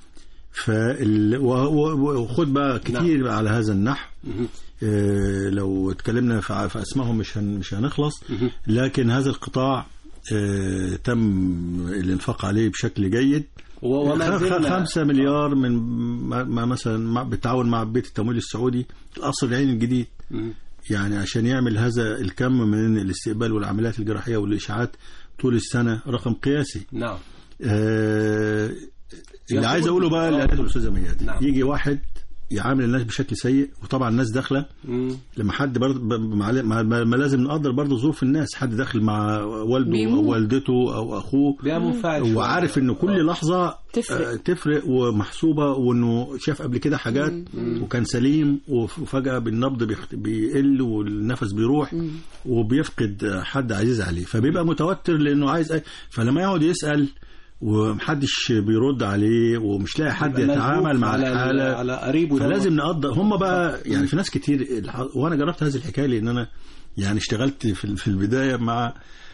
فال... و- و- وخد بقى كتير نعم. على هذا النحو آه، لو اتكلمنا في في اسمائهم مش هن... مش هنخلص لكن هذا القطاع آه، تم الانفاق عليه بشكل جيد و- وما خ- خ- زلنا خمسة مليار من ما ما مثلا مع- بالتعاون مع بيت التمويل السعودي القصر العيني الجديد مم. يعني عشان يعمل هذا الكم من الاستقبال والعمليات الجراحية والإشعاعات طول السنة رقم قياسي نعم آه اللي يقول- عايز أقوله بقى اللي آه. قالته الأستاذة ميادة نعم. يجي واحد يعامل الناس بشكل سيء وطبعا الناس داخله مم. لما حد برضه ب- مع مع- ما ما لازم نقدر برضه ظروف الناس حد داخل مع والده بيموت. او والدته او اخوه بيبقى منفعل شوية. وعارف ان كل لحظه تفرق. آه، تفرق ومحسوبه وانه شاف قبل كده حاجات وكان سليم وف- وفجاه بالنبض بيخت- بيقل والنفس بيروح وبيفقد حد عزيز عليه فبيبقى متوتر لانه عايز أي- فلما يقعد يسال ومحدش بيرد عليه ومش لاقي حد بيبقى يتعامل ملهوف مع على- الحاله على قريبه ده. فلازم نقدر هم بقى يعني في ناس كتير الح- وانا جربت هذه الحكايه لان انا يعني اشتغلت في في البدايه مع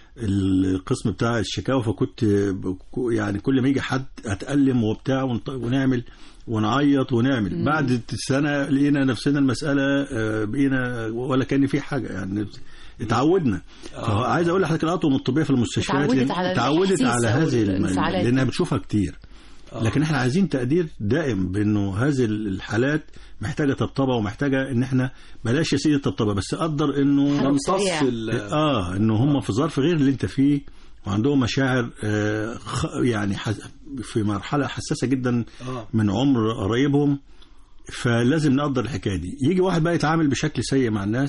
القسم بتاع الشكاوى فكنت ب- يعني كل ما يجي حد اتالم وبتاع ونط- ونعمل ونعيط ونعمل بعد سنه لقينا نفسنا المساله آه، بقينا ولا كان في حاجه يعني اتعودنا آه. عايز اقول لحضرتك الاطقم الطبيه في المستشفيات اتعودت لأن- على اتعودت الإحاسيس على أو هذه الم- الانفعالات. لانها بتشوفها كتير لكن احنا عايزين تقدير دائم بانه هذه الحالات محتاجه طبطبه ومحتاجه ان احنا بلاش يا سيدي الطبطبه بس قدر انه حلو. نمتص سريع. ال- اه انه هم في ظرف غير اللي انت فيه وعندهم مشاعر آه خ- يعني حس- في مرحله حساسه جدا آه. من عمر قرايبهم فلازم نقدر الحكايه دي يجي واحد بقى يتعامل بشكل سيء مع الناس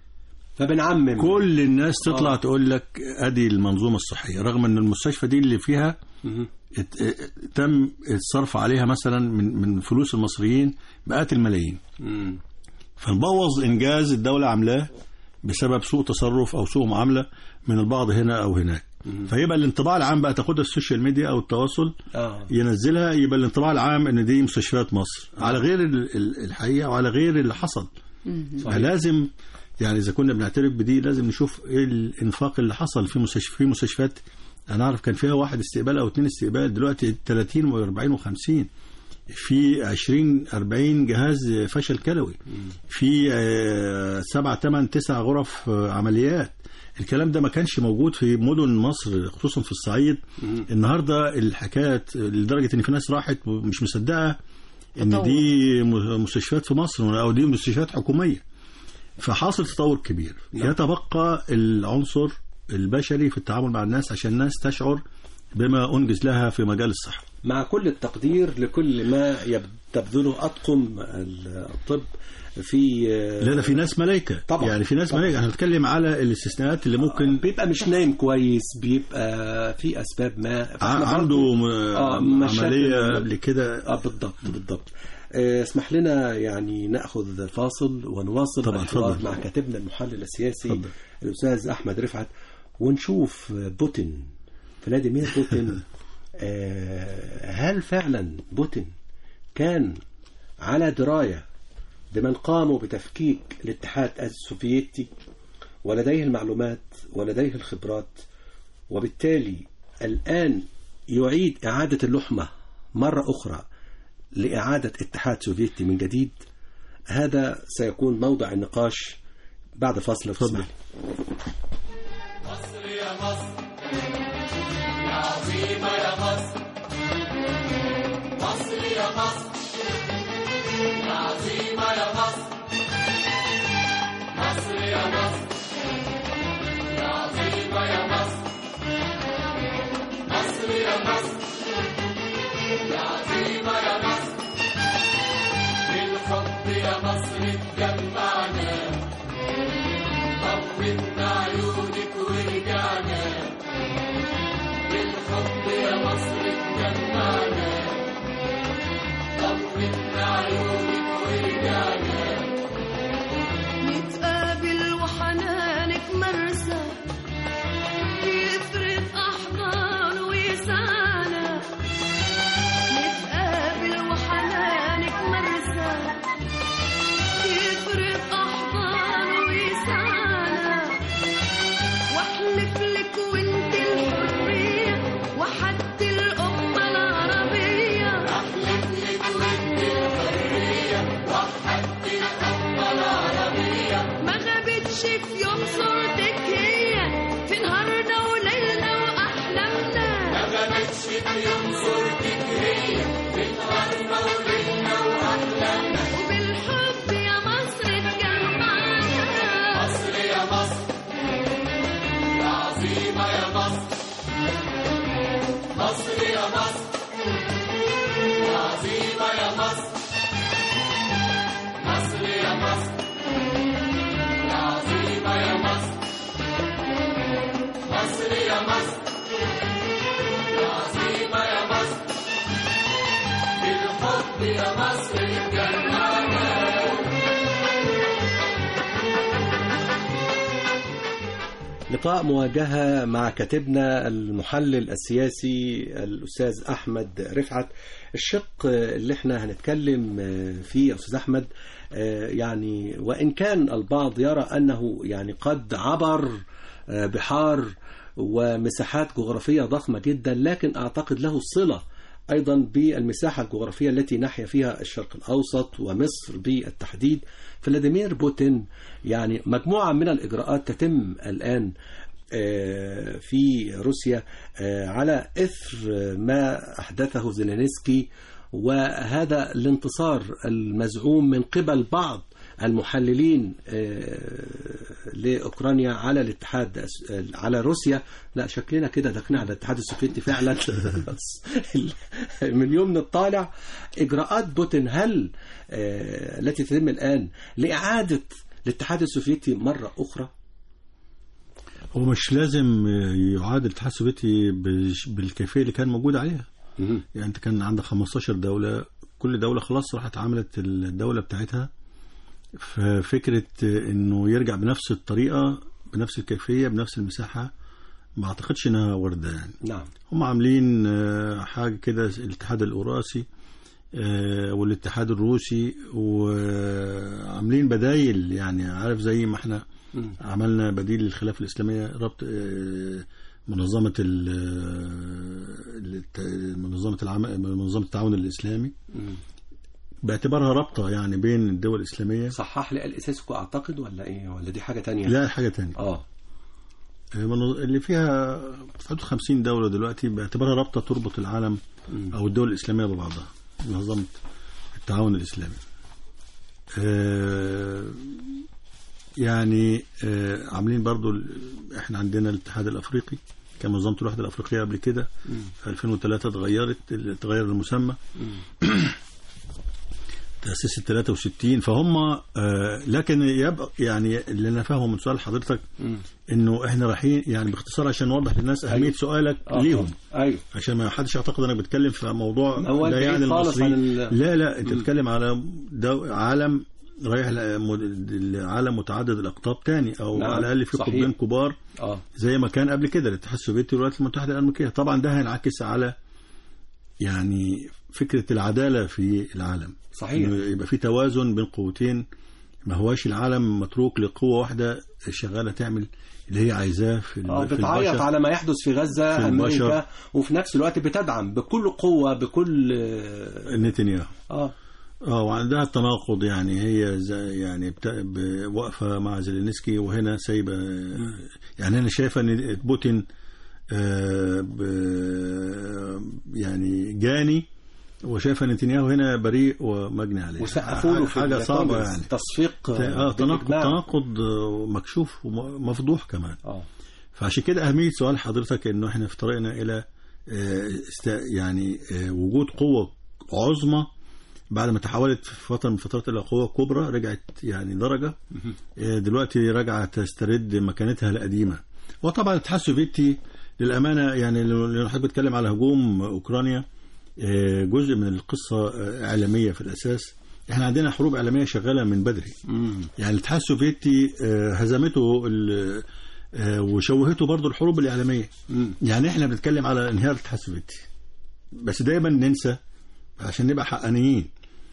فبنعمم كل الناس تطلع آه. تقول لك ادي المنظومه الصحيه رغم ان المستشفى دي اللي فيها مهم. ات- اه- تم الصرف عليها مثلا من من فلوس المصريين مئات الملايين مم. فنبوظ انجاز الدوله عاملاه بسبب سوء تصرف او سوء معامله من البعض هنا او هناك فيبقى الانطباع العام بقى تاخدها السوشيال ميديا او التواصل اه ينزلها يبقى الانطباع العام ان دي مستشفيات مصر على غير ال- ال- الحقيقه وعلى غير اللي حصل صحيح. لازم يعني اذا كنا بنعترف بدي لازم نشوف ايه الانفاق اللي حصل في مستشفى في مستشفيات انا اعرف كان فيها واحد استقبال او اثنين استقبال دلوقتي 30 و40 و50 في 20 40 جهاز فشل كلوي في 7 8 9 غرف آه، عمليات الكلام ده ما كانش موجود في مدن مصر خصوصا في الصعيد النهارده الحكايات لدرجه ان في ناس راحت ومش مصدقه ان تطور. دي م- مستشفيات في مصر او دي مستشفيات حكوميه فحاصل تطور كبير يتبقى العنصر البشري في التعامل مع الناس عشان الناس تشعر بما انجز لها في مجال الصحه مع كل التقدير لكل ما يب- تبذله أطقم الطب في آه، لا لا في ناس ملائكة طبعا. يعني في ناس طبعا. ملائكة احنا بنتكلم على الاستثناءات اللي ممكن بيبقى مش نايم كويس بيبقى في اسباب ما فإحنا ع- عنده برضو- م- آه، مشاكل. عملية قبل كده اه بالضبط بالضبط آه، اسمح لنا يعني ناخذ فاصل ونواصل طبعا، الحوار اتفضل. مع كاتبنا المحلل السياسي اتفضل. الاستاذ احمد رفعت ونشوف بوتين فلاديمير بوتين آه، هل فعلا بوتين كان على درايه بمن قاموا بتفكيك الاتحاد السوفيتي ولديه المعلومات ولديه الخبرات وبالتالي الآن يعيد إعادة اللحمة مرة أخرى لإعادة اتحاد سوفيتي من جديد هذا سيكون موضع النقاش بعد فاصل لو تسمح لي. مصر يا مصر يا عظيمة يا مصر مصر يا مصر يا عظيمة يا مصر مصر يا مصر يا عظيمة يا مصر مصر يا مصر يا عظيمة يا مصر بالحب يا مصر اتجمعنا طمنا عيونك ورجعنا بالحب يا مصر اتجمعنا طمنا عيونك ورجعنا نتقابل وحنانك مرسى يفرق أحضان ويسعنا نتقابل وحنانك مرسى يفرق أحضان ويسعنا واحلف لك وانت الحرية وحد الأمة العربية أحلف لك وانت الحرية وحدت الأمة العربية ما غابتش في يوم صورتك هي في نهارنا وليلنا واحلامنا ما غابتش في يوم صورتك هي في نهارنا وليلنا وأحلامنا وبالحب يا مصر اتجمعنا مصر يا مصر يا عظيمة يا مصر مصر يا مصر يا عظيمة يا مصر مصر يا مصر يا عظيمة يا مصر مصر يا مصر يا عظيمة يا مصر بالحب يا مصر اتجمعنا لقاء مواجهة مع كاتبنا المحلل السياسي الأستاذ أحمد رفعت الشق اللي احنا هنتكلم فيه يا أستاذ أحمد يعني وإن كان البعض يرى أنه يعني قد عبر بحار ومساحات جغرافية ضخمة جدا لكن أعتقد له صلة أيضا بالمساحة الجغرافية التي نحيا فيها الشرق الأوسط ومصر بالتحديد فلاديمير بوتين يعني مجموعة من الإجراءات تتم الآن آه، في روسيا آه، على إثر ما أحدثه زيلينسكي وهذا الانتصار المزعوم من قبل بعض المحللين آه، لأوكرانيا على الاتحاد على روسيا لا شكلنا كده داخلين على الاتحاد السوفيتي فعلا من يوم الطالع إجراءات بوتين هل آه، التي تتم الآن لإعادة الاتحاد السوفيتي مرة أخرى هو مش لازم يعاد الاتحاد السوفيتي بش- بالكيفيه اللي كان موجود عليها يعني انت كان عندك 15 دوله كل دوله خلاص راحت عملت الدوله بتاعتها ففكره انه يرجع بنفس الطريقه بنفس الكيفيه بنفس المساحه ما اعتقدش انها وارده يعني نعم هم عاملين آه، حاجه كده الاتحاد الاوراسي آه، والاتحاد الروسي وعاملين بدايل يعني عارف زي ما احنا مم. عملنا بديل للخلافه الاسلاميه ربط آه، منظمه ال- الت- منظمه العم... منظمه التعاون الاسلامي مم. باعتبارها رابطه يعني بين الدول الاسلاميه صحح لي الاساسكو اعتقد ولا ايه ولا دي حاجه تانية لا حاجه تانية اه منظ- اللي فيها في حدود 50 دوله دلوقتي باعتبارها رابطه تربط العالم مم. او الدول الاسلاميه ببعضها منظمه التعاون الاسلامي آه، يعني آه، عاملين برضو ال- احنا عندنا الاتحاد الافريقي كان منظمه الوحده الافريقيه قبل كده في 2003 اتغيرت اتغير المسمى تأسست 63 فهم آه، لكن يبقى يعني اللي انا فاهمه من سؤال حضرتك انه احنا رايحين يعني باختصار عشان نوضح للناس اهميه سؤالك آه، ليهم ايوه عشان ما حدش يعتقد انا بتكلم في موضوع هو لا أنت يعني بعيد خالص المصري عن ال- لا لا انت بتتكلم على دو عالم رايح لعالم متعدد الاقطاب تاني او نعم، على الاقل في صحيح. قطبين كبار اه زي ما كان قبل كده الاتحاد السوفيتي والولايات المتحده الامريكيه طبعا ده هينعكس على يعني فكره العداله في العالم صحيح. إنه يبقى في توازن بين قوتين ما هواش العالم متروك لقوه واحده شغاله تعمل اللي هي عايزاه في, ال- اه في بتعيط البشر. على ما يحدث في غزه في امريكا البشر. وفي نفس الوقت بتدعم بكل قوه بكل اه نتنياهو آه، اه وعندها التناقض يعني هي زي يعني بتا- ب- واقفه مع زيلينسكي وهنا سايبه يعني انا شايفه ان بوتين آه، ب- يعني جاني وشايفه نتنياهو هنا بريء ومجني عليه وسقفوا له في حاجه صعبه الكونجرس يعني تصفيق اه تناقض بالإجماع. تناقض آه، مكشوف ومفضوح كمان اه فعشان كده أهمية سؤال حضرتك إنه إحنا في طريقنا إلى آه، است- يعني آه، وجود قوة عظمى بعد ما تحولت في فترة من فترات إلى قوة كبرى رجعت يعني درجة آه، دلوقتي راجعة تسترد مكانتها القديمة وطبعا الاتحاد السوفيتي للأمانة يعني لو حضرتك بتتكلم على هجوم أوكرانيا آه، جزء من القصة آه، إعلامية في الأساس احنا عندنا حروب إعلامية شغالة من بدري يعني الاتحاد السوفيتي آه، هزمته ال- آه، وشوهته برضو الحروب الإعلامية يعني احنا بنتكلم على انهيار الاتحاد السوفيتي بس دايما ننسى عشان نبقى حقانيين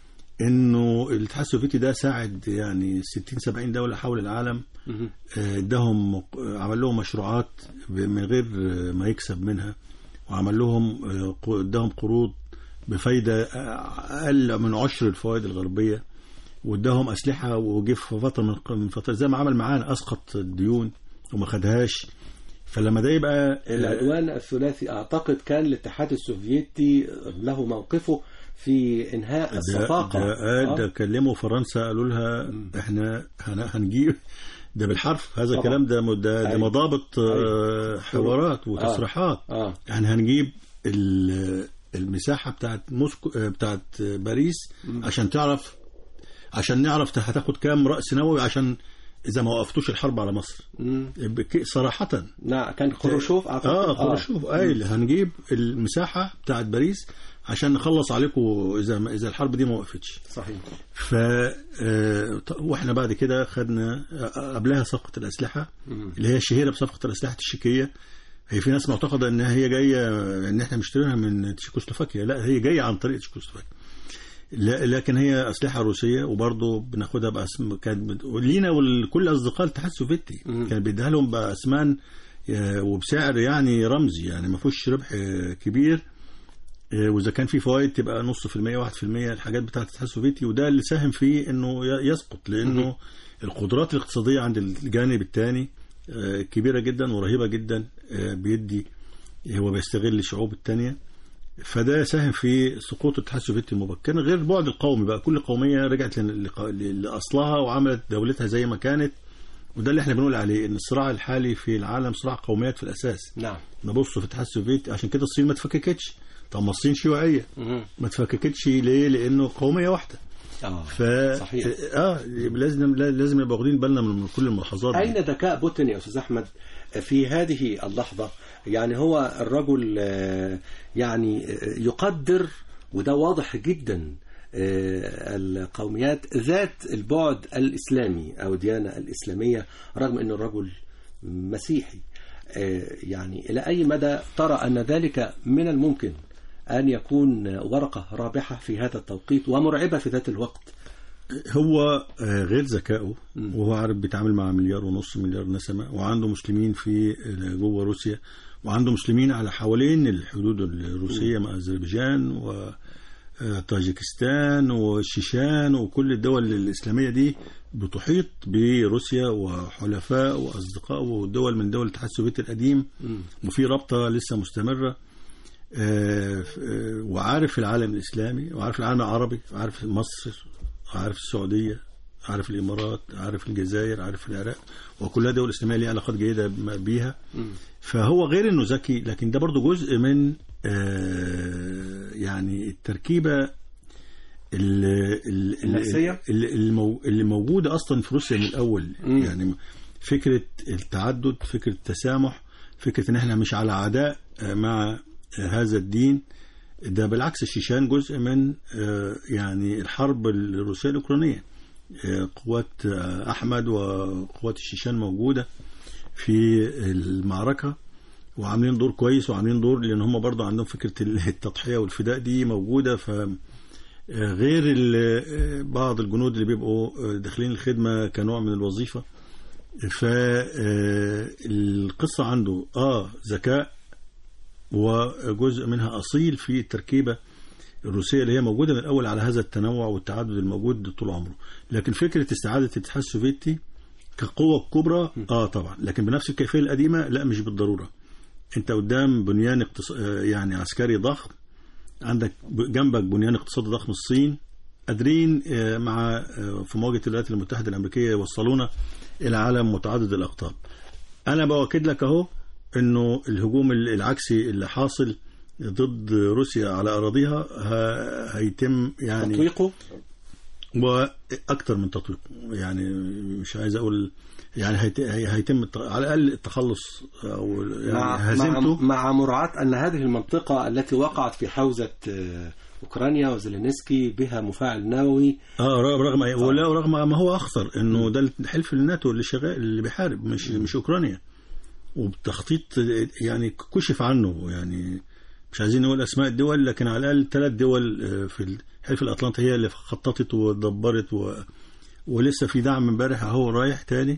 انه الاتحاد السوفيتي ده ساعد يعني 60 70 دولة حول العالم آه، اداهم آه، عمل لهم مشروعات ب- من غير آه، ما يكسب منها وعمل لهم آه، ق- اداهم قروض بفايدة آه، اقل من عشر الفوائد الغربية واداهم اسلحه وجه في فتره من من فتره زي ما عمل معانا اسقط الديون وما خدهاش فلما ده يبقى العدوان الثلاثي اعتقد كان الاتحاد السوفيتي له موقفه في انهاء ده الصفاقه ده, آه ده آه. كلموا فرنسا قالوا لها احنا هن- هنجيب ده بالحرف هذا طبعا. الكلام ده م- ده, ده أيوة. مضابط آه، حوارات وتصريحات اه يعني هنجيب ال- المساحه بتاعت موسكو آه، بتاعت باريس عشان تعرف عشان نعرف هتاخد كام راس نووي عشان اذا ما وقفتوش الحرب على مصر مم. بك- صراحه نعم كان خروشوف اعتقد اه خرشوف قايل هنجيب المساحه بتاعت باريس عشان نخلص عليكم اذا ما اذا الحرب دي ما وقفتش صحيح ف آه، ط- واحنا بعد كده خدنا آه، قبلها صفقه الاسلحه اللي هي الشهيره بصفقه الاسلحه التشيكيه هي في ناس معتقده ان هي جايه ان احنا مشترينها من تشيكوسلوفاكيا لا هي جايه عن طريق تشيكوسلوفاكيا لا لكن هي اسلحه روسيه وبرضه بناخدها باسم كانت بت- لينا ولكل اصدقاء الاتحاد السوفيتي كان بيديها لهم باسمان آه، وبسعر يعني رمزي يعني ما فيهوش ربح آه، كبير آه، واذا كان في فوائد تبقى نص في المية واحد في المية الحاجات بتاعت الاتحاد السوفيتي وده اللي ساهم في انه ي- يسقط لانه القدرات الاقتصاديه عند الجانب الثاني كبيره جدا ورهيبه جدا آه، بيدي هو بيستغل الشعوب الثانيه فده ساهم في سقوط الاتحاد السوفيتي المبكر غير البعد القومي بقى كل قوميه رجعت ل- ل- لاصلها وعملت دولتها زي ما كانت وده اللي احنا بنقول عليه ان الصراع الحالي في العالم صراع قوميات في الاساس نعم نبص في الاتحاد السوفيتي عشان كده الصين ما تفككتش طب ما الصين شيوعيه مم. ما تفككتش ليه لانه قوميه واحده اه ف صحيح. اه لازم لازم نبقى واخدين بالنا من كل الملاحظات دي. أين ذكاء بوتين يا أستاذ أحمد في هذه اللحظة يعني هو الرجل آه، يعني آه، يقدر وده واضح جدا آه، القوميات ذات البعد الإسلامي أو الديانة الإسلامية رغم أن الرجل مسيحي آه، يعني إلى أي مدى ترى أن ذلك من الممكن أن يكون ورقة رابحة في هذا التوقيت ومرعبة في ذات الوقت هو آه، غير ذكائه وهو عارف بيتعامل مع مليار ونص مليار نسمة وعنده مسلمين في آه، جوه روسيا وعنده مسلمين على حوالين الحدود الروسية مع أذربيجان وطاجيكستان والشيشان وكل الدول الإسلامية دي بتحيط بروسيا وحلفاء وأصدقاء ودول من دول الاتحاد السوفيتي القديم وفي رابطة لسه مستمرة آه، ف- آه، وعارف العالم الإسلامي وعارف العالم العربي وعارف مصر عارف السعودية عارف الإمارات عارف الجزائر عارف العراق وكلها دول إسلامية ليها علاقات جيدة م- بيها فهو غير إنه ذكي لكن ده برضو جزء من آه، يعني التركيبة ال- ال- ال- النفسية؟ ال- المو- اللي موجودة أصلا في روسيا من الأول مم. يعني فكرة التعدد فكرة التسامح فكرة إن إحنا مش على عداء آه، مع آه، هذا الدين ده بالعكس الشيشان جزء من آه، يعني الحرب الروسية الأوكرانية آه، قوات آه، أحمد وقوات الشيشان موجودة في المعركة وعاملين دور كويس وعاملين دور لأن هم برضو عندهم فكرة التضحية والفداء دي موجودة ف آه، غير ال- آه، بعض الجنود اللي بيبقوا آه، داخلين الخدمة كنوع من الوظيفة فالقصة عنده اه ذكاء وجزء منها أصيل في التركيبة الروسية اللي هي موجودة من الأول على هذا التنوع والتعدد الموجود طول عمره لكن فكرة استعادة الاتحاد السوفيتي كقوة كبرى اه طبعا لكن بنفس الكيفية القديمة لا مش بالضرورة انت قدام بنيان اقتص... آه، يعني عسكري ضخم عندك ب- جنبك بنيان اقتصادي ضخم الصين قادرين آه، مع آه، في مواجهة الولايات المتحدة الأمريكية يوصلونا إلى عالم متعدد الأقطاب أنا بأكد لك أهو إنه الهجوم ال- العكسي اللي حاصل ضد روسيا على أراضيها ه- هيتم يعني تطويقه واكثر من تطويق يعني مش عايز اقول يعني هيت- هي- هيتم الت- على الاقل التخلص او يعني مع, مع, هزيمته مع مراعاة أن هذه المنطقة التي وقعت في حوزة آه، أوكرانيا وزيلينسكي بها مفاعل نووي اه ر- رغم ولا رغم ما هو اخطر انه ده الحلف الناتو اللي شغال اللي بيحارب مش مش اوكرانيا وبتخطيط يعني كشف عنه يعني مش عايزين نقول اسماء الدول لكن على الاقل ثلاث دول آه، في الحلف الاطلنطي هي اللي خططت ودبرت و... ولسه في دعم امبارح اهو رايح تاني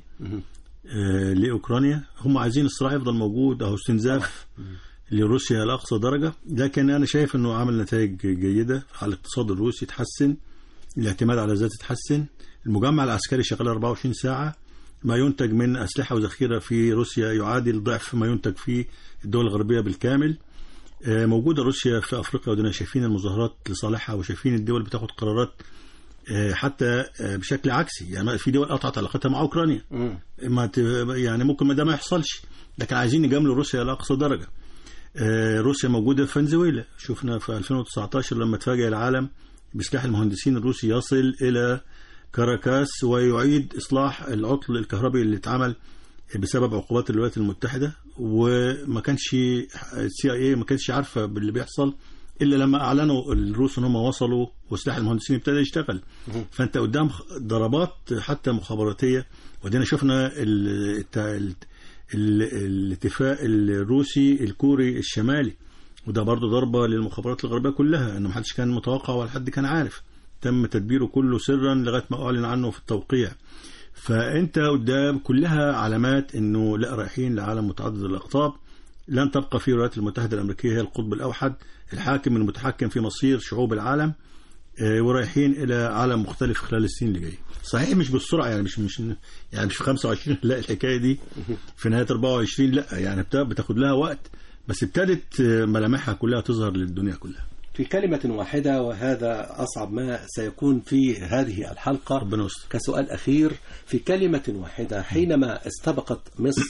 آه، لاوكرانيا هم عايزين الصراع يفضل موجود او استنزاف لروسيا لاقصى درجه لكن انا شايف انه عمل نتائج جيده على الاقتصاد الروسي يتحسن الاعتماد على الذات يتحسن المجمع العسكري شغال 24 ساعه ما ينتج من اسلحه وذخيره في روسيا يعادل ضعف ما ينتج في الدول الغربيه بالكامل آه، موجوده روسيا في افريقيا ودنا شايفين المظاهرات لصالحها وشايفين الدول بتاخد قرارات آه، حتى آه، بشكل عكسي يعني في دول قطعت علاقتها مع اوكرانيا مم. ما ت... يعني ممكن ما ده ما يحصلش لكن عايزين نجاملوا روسيا لاقصى درجه آه، روسيا موجوده في فنزويلا شفنا في 2019 لما تفاجئ العالم بسلاح المهندسين الروسي يصل الى كاراكاس ويعيد اصلاح العطل الكهربي اللي اتعمل بسبب عقوبات الولايات المتحده وما كانش السي اي ما كانش عارفه باللي بيحصل الا لما اعلنوا الروس ان هم وصلوا وسلاح المهندسين ابتدى يشتغل فانت قدام ضربات حتى مخابراتيه ودينا شفنا ال- الت- ال- ال- الاتفاق الروسي الكوري الشمالي وده برضه ضربه للمخابرات الغربيه كلها انه محدش كان متوقع ولا حد كان عارف تم تدبيره كله سرا لغايه ما اعلن عنه في التوقيع فانت قدام كلها علامات انه لا رايحين لعالم متعدد الاقطاب لن تبقى في الولايات المتحده الامريكيه هي القطب الاوحد الحاكم المتحكم في مصير شعوب العالم آه، ورايحين الى عالم مختلف خلال السنين اللي جايه صحيح مش بالسرعه يعني مش مش يعني مش في 25 لا الحكايه دي في نهايه 24 لا يعني بتا- بتاخد لها وقت بس ابتدت آه، ملامحها كلها تظهر للدنيا كلها في كلمة واحدة وهذا أصعب ما سيكون في هذه الحلقة ربنا يستر كسؤال أخير في كلمة واحدة حينما استبقت مصر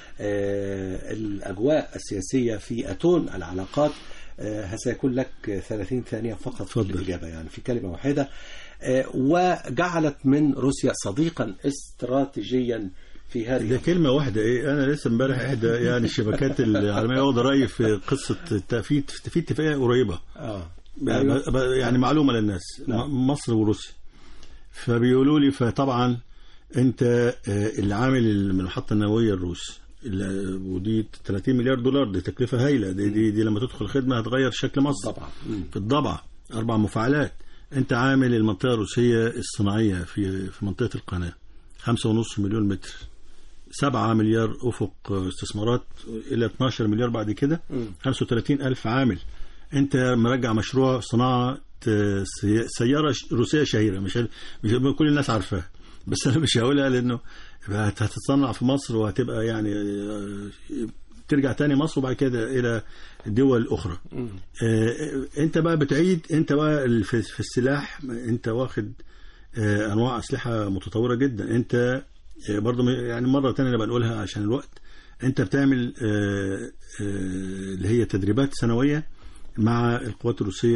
آه، الأجواء السياسية في أتون العلاقات آه، سيكون لك 30 ثانية فقط في اتفضل. الإجابة يعني في كلمة واحدة آه، وجعلت من روسيا صديقا استراتيجيا في ده هذه كلمة واحدة ايه أنا لسه امبارح إحدى يعني الشبكات العالمية واخدة رأي في قصة الت- في في اتفاقية قريبة آه. يعني, أيوة. يعني معلومة للناس نعم. م- مصر وروسيا فبيقولوا لي فطبعا أنت آه، اللي عامل المحطة النووية الروس اللي- ودي 30 مليار دولار دي تكلفة هايلة دي, دي, دي لما تدخل خدمة هتغير شكل مصر طبعا مم. في الضبع أربع مفاعلات أنت عامل المنطقة الروسية الصناعية في في منطقة القناة خمسة ونص مليون متر سبعة مليار أفق استثمارات إلى 12 مليار بعد كده 35 ألف عامل أنت مرجع مشروع صناعة آه، سي- سيارة ش- روسية شهيرة مش مش كل الناس عارفاها بس أنا مش هقولها لأنه هت- هتتصنع في مصر وهتبقى يعني آه، ترجع تاني مصر وبعد كده إلى دول أخرى آه، انت بقى بتعيد انت بقى ال- في في السلاح انت واخد آه، انواع اسلحه متطوره جدا انت آه، برضه م- يعني مره تانية انا بنقولها عشان الوقت انت بتعمل آه، آه، اللي هي تدريبات سنويه مع القوات الروسيه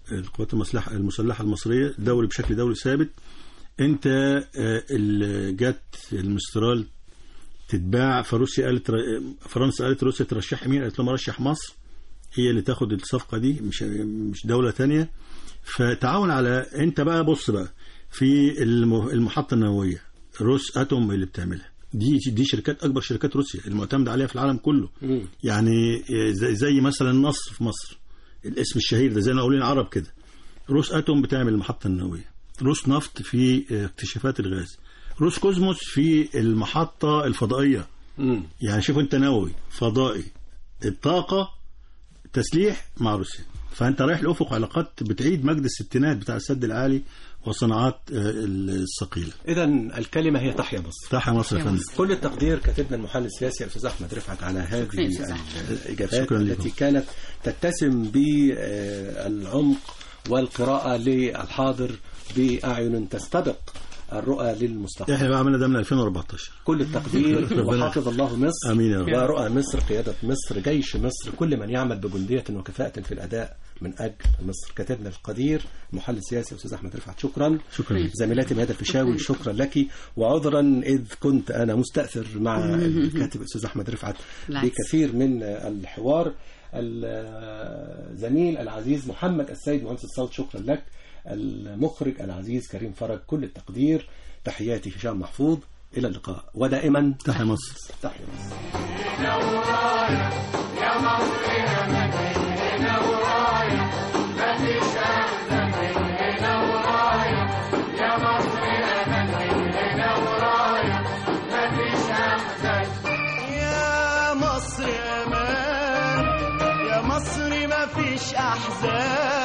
القوات المسلحة المسلحة المصرية دوري بشكل دوري ثابت انت آه، اللي جت المسترال تتباع فروسيا قالت ر- فرنسا قالت روسيا ترشح مين قالت لهم ارشح مصر هي اللي تاخد الصفقة دي مش مش دولة تانية فتعاون على انت بقى بص بقى في الم- المحطة النووية روس اتوم اللي بتعملها دي دي شركات اكبر شركات روسيا المعتمدة عليها في العالم كله يعني زي, زي مثلا النصر في مصر الاسم الشهير ده زي ما قولين عرب كده روس اتوم بتعمل المحطة النووية روس نفط في اكتشافات الغاز روس كوزموس في المحطة الفضائية مم. يعني شوف انت نووي فضائي الطاقة تسليح مع روسيا فانت رايح لافق علاقات بتعيد مجد الستينات بتاع السد العالي والصناعات آه، الثقيله اذا الكلمه هي تحيا مصر تحيا مصر يا فندم كل التقدير كاتبنا المحلل السياسي الاستاذ احمد رفعت على هذه شكراً يا أستاذ الاجابات شكراً لكم. التي كانت تتسم بالعمق والقراءه للحاضر باعين تستبق الرؤى للمستقبل احنا بقى عملنا ده من 2014 كل التقدير وحافظ الله مصر آمين يا رب. ورؤى مصر قيادة مصر جيش مصر كل من يعمل بجندية وكفاءة في الأداء من أجل مصر كاتبنا القدير المحلل السياسي أستاذ أحمد رفعت شكرا شكرا لك. زميلاتي ميادة الفيشاوي شكرا لك وعذرا إذ كنت أنا مستأثر مع الكاتب الأستاذ أحمد رفعت بالعكس. بكثير من الحوار الزميل العزيز محمد السيد مهندس الصوت شكرا لك المخرج العزيز كريم فرج كل التقدير تحياتي هشام محفوظ إلى اللقاء ودائما تحيا مصر تحيا مصر يا مصر امان يا مصر ما فيش احزان